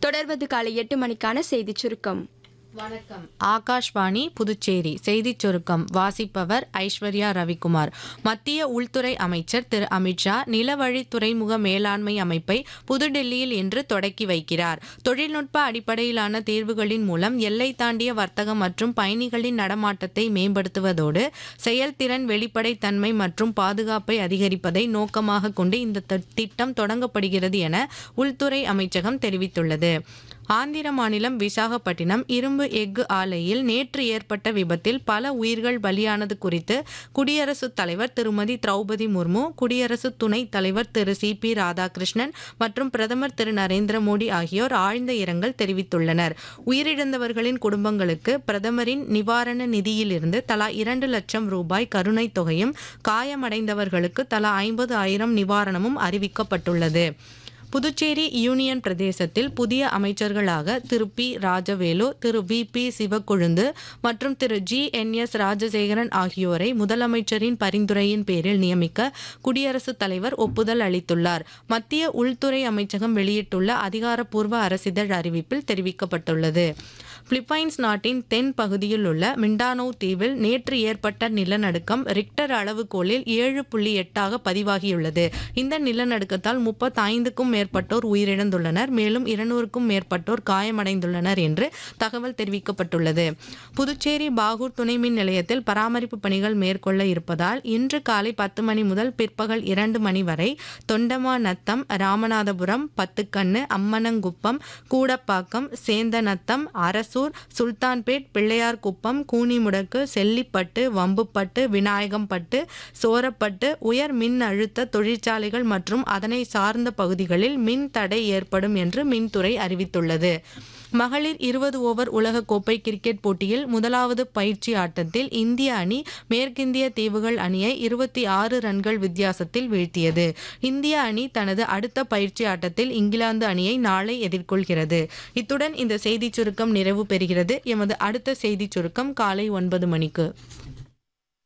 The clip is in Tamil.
தொடர்வது காலை எட்டு மணிக்கான செய்திச் சுருக்கம் வணக்கம் ஆகாஷ்வாணி புதுச்சேரி செய்திச் சுருக்கம் வாசிப்பவர் ஐஸ்வர்யா ரவிக்குமார் மத்திய உள்துறை அமைச்சர் திரு அமித்ஷா நிலவழி துறைமுக மேலாண்மை அமைப்பை புதுடெல்லியில் இன்று தொடக்கி வைக்கிறார் தொழில்நுட்ப அடிப்படையிலான தீர்வுகளின் மூலம் எல்லை தாண்டிய வர்த்தகம் மற்றும் பயணிகளின் நடமாட்டத்தை மேம்படுத்துவதோடு செயல்திறன் வெளிப்படைத்தன்மை மற்றும் பாதுகாப்பை அதிகரிப்பதை நோக்கமாக கொண்டு இந்த தி- திட்டம் தொடங்கப்படுகிறது என உள்துறை அமைச்சகம் தெரிவித்துள்ளது ஆந்திர மாநிலம் விசாகப்பட்டினம் இரும்பு எஃகு ஆலையில் நேற்று ஏற்பட்ட விபத்தில் பல உயிர்கள் பலியானது குறித்து குடியரசுத் தலைவர் திருமதி திரௌபதி முர்மு குடியரசு துணைத் தலைவர் திரு சி பி ராதாகிருஷ்ணன் மற்றும் பிரதமர் திரு நரேந்திர மோடி ஆகியோர் ஆழ்ந்த இரங்கல் தெரிவித்துள்ளனர் உயிரிழந்தவர்களின் குடும்பங்களுக்கு பிரதமரின் நிவாரண நிதியிலிருந்து தலா இரண்டு லட்சம் ரூபாய் கருணைத் தொகையும் காயமடைந்தவர்களுக்கு தலா ஐம்பது ஆயிரம் நிவாரணமும் அறிவிக்கப்பட்டுள்ளது புதுச்சேரி யூனியன் பிரதேசத்தில் புதிய அமைச்சர்களாக Thiru P Rajavelu Thiru V P Sivakozhundhu மற்றும் Thiru G N S Rajasekaran ஆகியோரை முதலமைச்சரின் பரிந்துரையின் பேரில் நியமிக்க குடியரசுத் தலைவர் ஒப்புதல் அளித்துள்ளார் மத்திய உள்துறை அமைச்சகம் வெளியிட்டுள்ள அதிகாரப்பூர்வ அரசிதழ் அறிவிப்பில் தெரிவிக்கப்பட்டுள்ளது பிலிப்பைன்ஸ் நாட்டின் தென் பகுதியில் உள்ள மிண்டானோ தீவில் நேற்று ஏற்பட்ட நிலநடுக்கம் ரிக்டர் அளவுகோலில் ஏழு புள்ளி எட்டாக பதிவாகியுள்ளது இந்த நிலநடுக்கத்தால் முப்பத்தைந்துக்கும் மேற்பட்டோர் உயிரிழந்துள்ளனர் மேலும் இருநூறுக்கும் மேற்பட்டோர் காயமடைந்துள்ளனர் என்று தகவல் தெரிவிக்கப்பட்டுள்ளது புதுச்சேரி பாகூர் துணை மின் நிலையத்தில் பராமரிப்பு பணிகள் மேற்கொள்ள இருப்பதால் இன்று காலை பத்து மணி முதல் பிற்பகல் இரண்டு மணி வரை தொண்டமா நத்தம் ராமநாதபுரம் பத்துக்கண்ணு அம்மனங்குப்பம் கூடப்பாக்கம் சேந்தநத்தம் அரசூர் சுல்தான்பேட் பிள்ளையார்குப்பம் கூனிமுடக்கு செல்லிப்பட்டு வம்புப்பட்டு விநாயகம்பட்டு சோரப்பட்டு உயர் மின் அழுத்த தொழிற்சாலைகள் மற்றும் அதனை சார்ந்த பகுதிகளில் மின் தடை ஏற்படும் என்று மின்துறை அறிவித்துள்ளது மகளிர் இருபது ஓவர் உலகக்கோப்பை கிரிக்கெட் போட்டியில் முதலாவது பயிற்சி ஆட்டத்தில் இந்திய அணி மேற்கிந்திய தீவுகள் அணியை இருபத்தி ஆறு ரன்கள் வித்தியாசத்தில் வீழ்த்தியது இந்திய அணி தனது அடுத்த பயிற்சி ஆட்டத்தில் இங்கிலாந்து அணியை நாளை எதிர்கொள்கிறது இத்துடன் இந்த செய்திச் சுருக்கம் நிறைவு பெறுகிறது எமது அடுத்த செய்திச் சுருக்கம் காலை ஒன்பது மணிக்கு